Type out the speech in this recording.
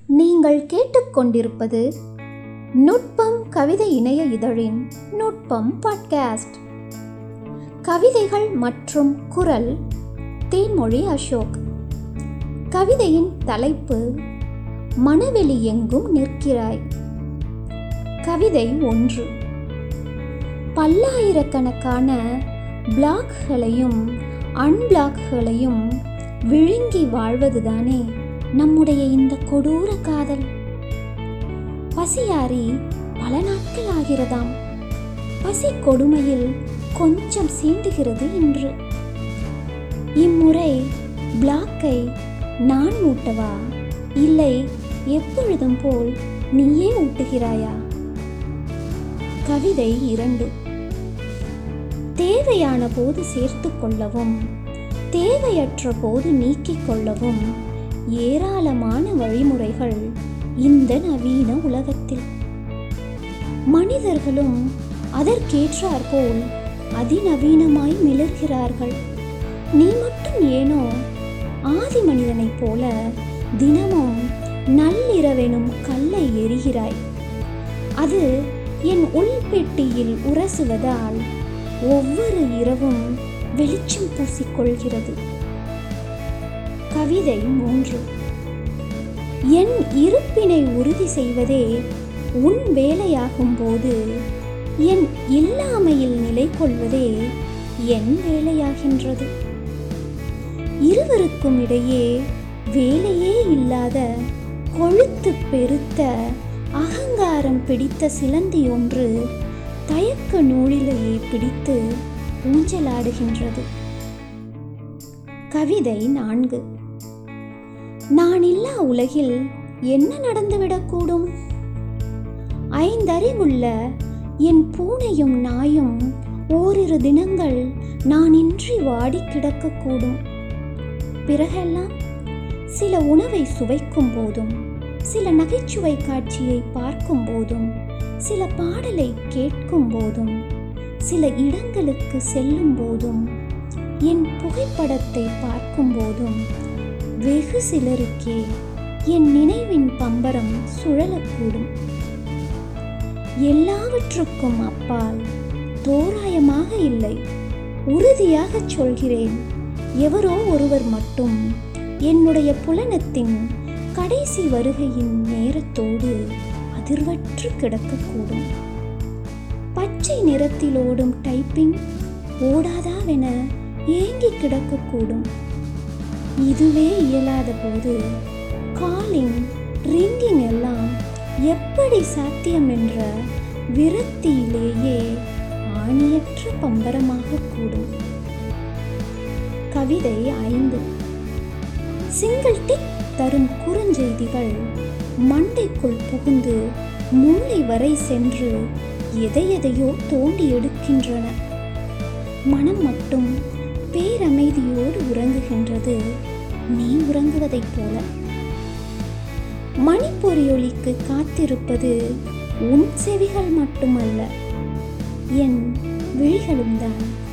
நீங்கள் கேட்டுக்கொண்டிருப்பது நுட்பம் கவிதை இணைய இதழின் நுட்பம் பாட்காஸ்ட் கவிதைகள் மற்றும் குரல் தேன்மொழி அசோக் கவிதையின் தலைப்பு மனவெளி எங்கும் நிற்கிறாய் கவிதை ஒன்று பல்லாயிரக்கணக்கான பிளாக்களையும் அன்பிளாக்களையும் விழுங்கி வாழ்வதுதானே நம்முடைய இந்த கொடூர காதல் பசியாரி பல நாட்கள் ஆகிறதாம் பசி கொடுமையில் கொஞ்சம் சீண்டுகிறது இன்று இம்முறை பிளாக்கை நான் ஊட்டவா இல்லை எப்பொழுதும் போல் நீயே ஊட்டுகிறாயா கவிதை இரண்டு தேவையான போது சேர்த்து கொள்ளவும் தேவையற்ற போது நீக்கிக் கொள்ளவும் ஏராளமான வழிமுறைகள் இந்த நவீன உலகத்தில் மனிதர்களும் அதற்கேற்றாற்போல் அதிநவீனமாய் மிளர்கிறார்கள் நீ மட்டும் ஏனோ ஆதி மனிதனைப் போல தினமும் நள்ளிரவெனும் கல்லை எரிகிறாய் அது என் உள்பெட்டியில் உரசுவதால் ஒவ்வொரு இரவும் வெளிச்சம் பூசிக்கொள்கிறது கவிதை மூன்று என் இருப்பினை உறுதி செய்வதே உன் வேலையாகும் போது என் இல்லாமையில் நிலை கொள்வதே என் வேலையாகின்றது இருவருக்கும் இடையே வேலையே இல்லாத கொழுத்து பெருத்த அகங்காரம் பிடித்த சிலந்தி ஒன்று தயக்க நூலிலேயே பிடித்து ஊஞ்சலாடுகின்றது கவிதை நான்கு நான் இல்லா உலகில் என்ன நடந்துவிடக்கூடும் ஐந்தறிவுள்ள என் பூனையும் நாயும் ஓரிரு தினங்கள் நான் இன்றி வாடி கிடக்கக்கூடும் பிறகெல்லாம் சில உணவை சுவைக்கும் போதும் சில நகைச்சுவை காட்சியை பார்க்கும் போதும் சில பாடலை கேட்கும் போதும் சில இடங்களுக்கு செல்லும் போதும் என் புகைப்படத்தை பார்க்கும் போதும் வெகு சிலருக்கே என் நினைவின் பம்பரம் சுழலக்கூடும் எல்லாவற்றுக்கும் அப்பால் தோராயமாக இல்லை உறுதியாகச் சொல்கிறேன் எவரோ ஒருவர் மட்டும் என்னுடைய புலனத்தின் கடைசி வருகையின் நேரத்தோடு அதிர்வற்று கிடக்கக்கூடும் பச்சை நிறத்தில் ஓடும் டைப்பிங் ஓடாதாவென ஏங்கி கிடக்கக்கூடும் இதுவே இயலாத போது காலிங் ரிங்கிங் எல்லாம் எப்படி சாத்தியம் என்ற விரக்தியிலேயே ஆணியற்ற பம்பரமாக கூடும் கவிதை ஐந்து சிங்கிள் டிக் தரும் குறுஞ்செய்திகள் மண்டைக்குள் புகுந்து மூளை வரை சென்று எதை எதையோ தோண்டி எடுக்கின்றன மனம் மட்டும் பேரமைதியோடு உறங்குகின்றது நீ உறங்குவதைப் போல மணிப்பொறியொலிக்கு காத்திருப்பது உன் செவிகள் மட்டுமல்ல என் விழிகளும் தான்